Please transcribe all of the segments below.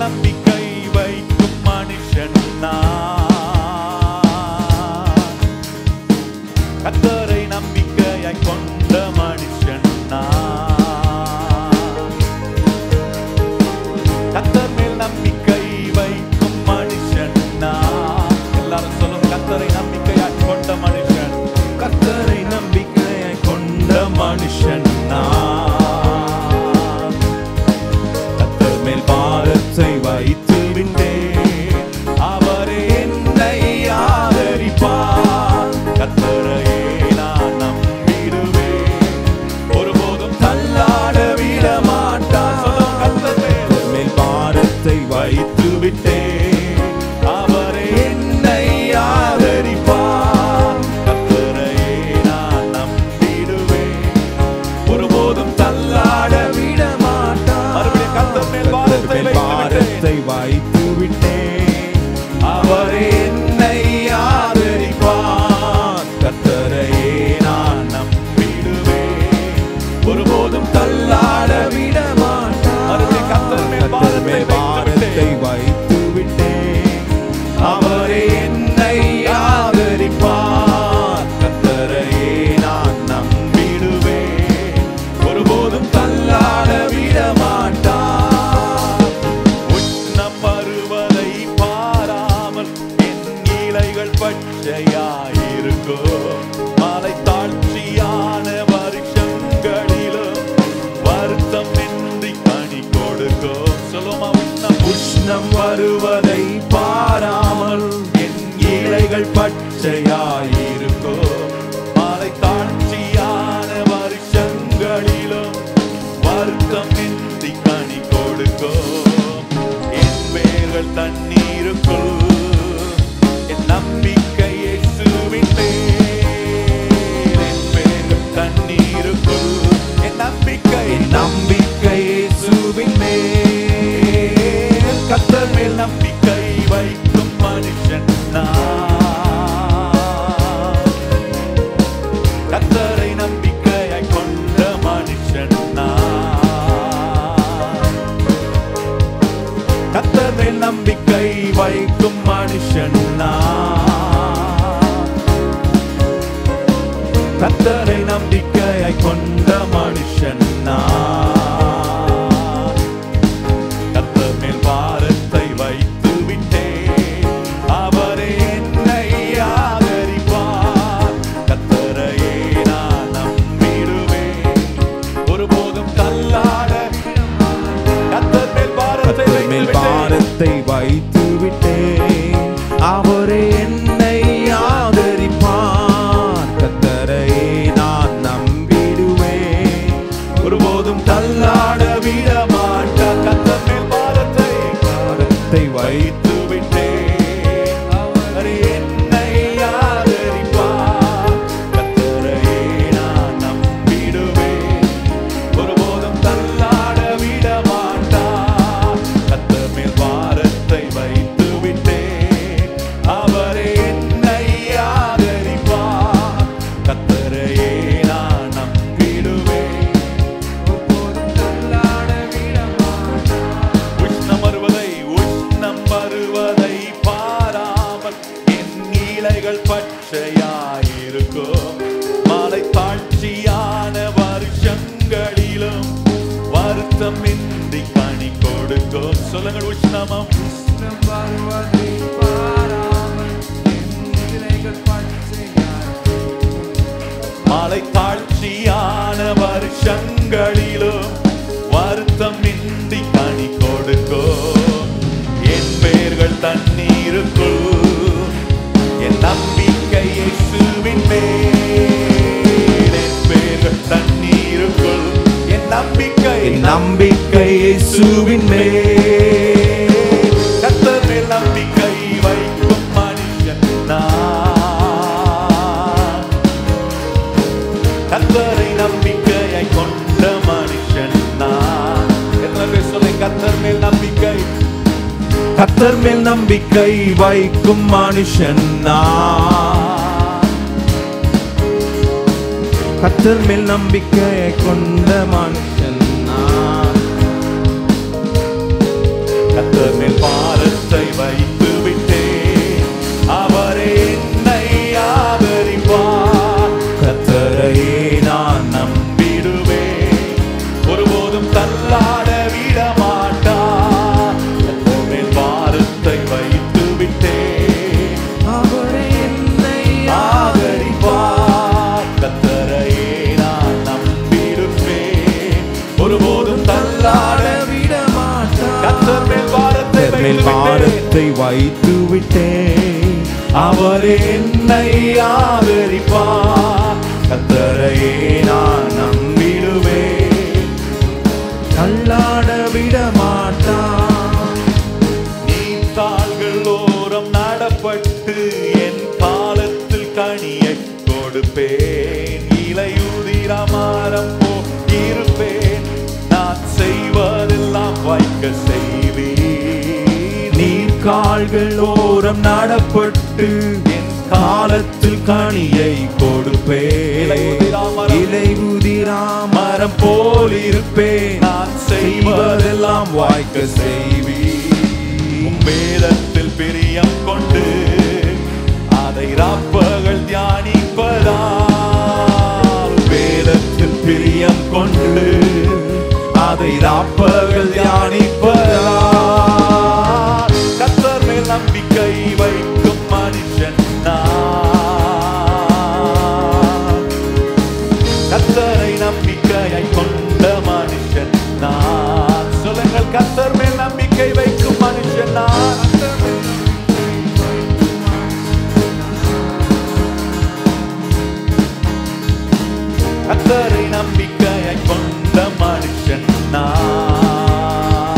நம்பிக்கை வைக்கும் மனுஷன் நான் கத்தரை நம்பிக்கையாய் கொண்ட மனுஷன் நான் கத்தர் மேல் நம்பிக்கை வைக்கும் மனுஷன் நான் எல்லாரும் சொல்லும் கத்தரை நம்பிக்கையாய் கொண்ட மனுஷன் கத்தரை நம்பிக்கையாய் கொண்ட மனுஷன் நான் கத்தர் மேல் பாரத்தை வைத்து விட்டேன் அவரே என்னை ஆதரிப்பார் கத்தரையே நான் நம்பிடுவேன் ஒருபோதும் தள்ளாட விட மாட்டார் சொல்லும் கத்தர் மேல் மேல் பாரத்தை வைத்து விட்டேன் அவரே என்னை ஆதரிப்பார் கத்தரையே நான் நம்பிடுவேன் ஒருபோதும் தள்ளாட விட மாட்டார் மறுபடியும் கத்தர் மேல் பாரத்தை பாரத்தை வைத்து விட்டேன் அவரே என்னை ஆதரிப்பார் கத்தரையே நான் நம்பிடுவேன் ஒருபோதும் தள்ளாட விட மாட்டார் மறுபடியும் கத்தர் மேல் கத்தர் மேல் பாரத்தை பாரத்தை வைத்து விட்டேன் அவரே என்னை ஆதரிப்பார் கத்தரையே நான் நம்பிடுவேன் ஒருபோதும் தள்ளாட விட மாட்டார் உண்ணம் பருவதை பாராமல் என் இலைகள் பச்சையாயிருக்கும் மலை தாழ்ச்சியான வருஷங்களிலும் வருத்தம் இன்றி கனி கொடுக்கும் சொல்லுமா உண்ணம் உஷ்ணம் வருவதை பாராமல் என் இலைகள் பச்சையாயிருக்கும் மலை தாழ்ச்சியான வருஷங்களிலும் வருத்தம் இன்றி கனி கொடுக்கும் என் வேர்கள் தண்ணீருக்குள் என் நம்பிக்கை இயேசுவின் மேல். என் வேர்கள் தண்ணீருக்குள் என் நம்பிக்கை என் நம்பிக்கை இயேசுவின் மேல். கர்த்தர் மேல் நம்பிக்கை வைக்கும் மனுஷன் நான் கத்தரை நம்பிக்கையாய் கொண்ட மனுஷன் நான் கத்தர் மேல் நம்பிக்கை வைக்கும் மனுஷன் நான் கத்தரை நம்பிக்கையாய் கொண்ட மனுஷன் நான் கத்தர் மேல் பாரத்தை வைத்து விட்டேன் அவரே என்னை ஆதரிப்பார் கத்தரையே நான் நம்பிடுவேன் ஒருபோதும் தள்ளாட கத்தர் மேல் பாரத்தை கத்தர் மேல் வைத்து விட்டேன். பாரத்தை வைத்து விட்டேன் அவரே என்னை ஆதரிப்பார் கத்தரையே நான் நம்பிடுவேன் ஒருபோதும் தள்ளாட விட மாட்டார் கத்தர் மேல் பாரத்தை பாரத்தை வைத்து வைத்து விட்டேன் அவர் என்னை ஆதரிப்பார் கத்தரையே நான் நம்பிடுவேன் ஒருபோதும் தள்ளாட விட மாட்டார் கத்தர் மேல் பாரத்தை வைத்து விட்டேன் அவரே என்னை ஆதரிப்பார் கத்தரையே நான் நம்பிடுவேன் ஒருபோதும் தள்ளாட விட மாட்டார் உஷ்ணம் வருவதை உஷ்ணம் வருவதை பாராமல் என் இலைகள் பச்சையாயிருக்கும் மலை தாழ்ச்சியான வருஷங்களிலும் வருத்தம் இன்றி கனி கொடுக்கும் சொல்லுங்கள் உஷ்ணமம் உஷ்ணம் வருவதை பாராமல் என் இலைகள் மலை தாழ்ச்சியான வருஷங்களிலும் வருத்தம் இன்றி கனி கொடுக்கும் என் பெயர்கள் தண்ணீருக்குள் என் நம்பிக்கை இயேசுவின் மேல் என் பெயர்கள் தண்ணீருக்குள் என் நம்பிக்கை என் நம்பிக்கை இயேசுவின் மேல் கர்த்தர் மேல் நம்பிக்கை வைக்கும் மனுஷன் நான் கர்த்தரை நம்பிக்கையை கொண்ட மனுஷன் நான் எத்தனை பேர் சொல்லுங்க கர்த்தர் மேல் நம்பிக்கை கத்தர் மேல் நம்பிக்கை வைக்கும் மனுஷன் நான் கத்தர் மேல் நம்பிக்கை கொண்ட மனுஷன் நான் கர்த்தர் மேல் வைத்து விட்டேன் பாரத்தை வைத்து விட்டேன் அவர் என்னை ஆதரிப்பார் கத்தரையே நான் நம்பிடுவேன் தள்ளாட விட மாட்டான் நீ தாள்கள் ஓரம் நடப்பட்டு என் காலத்தில் கனியை கொடுப்பேன் இலையுதிரமாரம் போ இருப்பேன் நான் செய்வதெல்லாம் வைக்க செய்வேன் நீர் கால்கள் ஓரம் நடப்பட்டு என் காலத்தில் கனியை கொடுப்பேன் இலை உதிராமரம் மரம் போல் போல் இருப்பேன் நான் செய்வதெல்லாம் வாய்க்க செய்வீர் உம் வேதத்தில் பிரியம் கொண்டு அதை ராப்பகல் தியானிப்பதால் வேதத்தில் பிரியம் கொண்டு அதை ராப்பகல் தியானிப்பதால் கத்தர் மேல் நம்பிக்கை வைக்கும் மனுஷன் நான் கத்தரை நம்பிக்கையை கொண்ட மனுஷன் நான் சொல்லுங்கள் கத்தர் மேல் நம்பிக்கை வைக்கும் மனுஷன் நான் கத்தரை நம்பிக்கையை கொண்ட மனுஷன் நான்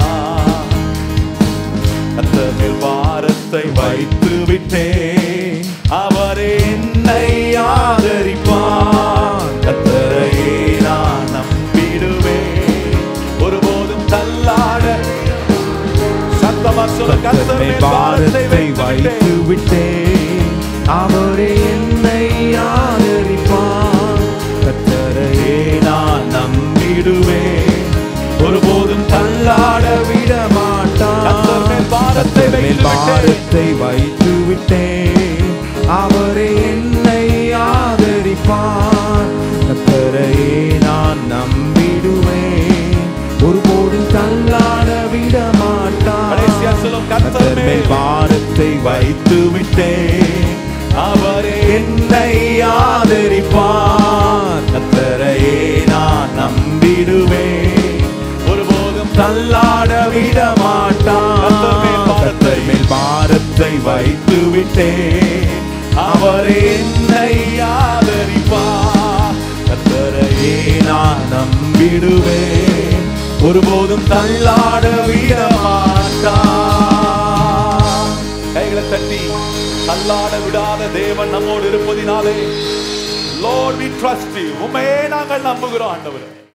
கத்தரில் பாரத்தை வைத்து விட்டேன் அவர் என்னை ஆதரிப்பார் கத்தரையே நான் நம்பிடுவேன் ஒருபோதும் தள்ளாட சத்தமா சொல்ல கத்தர் கத்தனை மேல் பாரத்தை பாரத்தை வைத்து வைத்து விட்டேன் விட்டேன் அவரே என்னை ஆதரிப்பான் கத்தரையே நான் நம்பிடுவேன் ஒருபோதும் தள்ளாட விட மாட்டான் கத்தர் மேல் பாரத்தை கத்தர் மேல் வைத்து பாரத்தை வைத்து விட்டேன் அவரே என்னை ஆதரிப்பான் கத்தரையே நான் நம்பிடுவேன் ஒருபோதும் தள்ளாட விட கடைசியா சொல்லும், மாட்டான் கர்த்தர் கத்தர் மேல் மேல் பாரத்தை வைத்து விட்டேன் அவரே என்னை ஆதரிப்பான் கத்தரையே நான் நம்பிடுவேன் ஒருபோதும் தள்ளாட விட மாட்டான் கர்த்தர் மேல் பாரத்தை- கர்த்தர் மேல் பாரத்தை வைத்து விட்டேன் அவர் என்னை ஆதரிப்பார் கத்தரையே நான் நம்பிடுவேன் ஒருபோதும் தள்ளாட விட மாட்டான் கைகளை தட்டி தள்ளாட விடாத தேவன் நம்மோடு இருப்பதினாலே Lord we trust you உண்மையே நாங்கள் நம்புகிறோம் ஆண்டவரே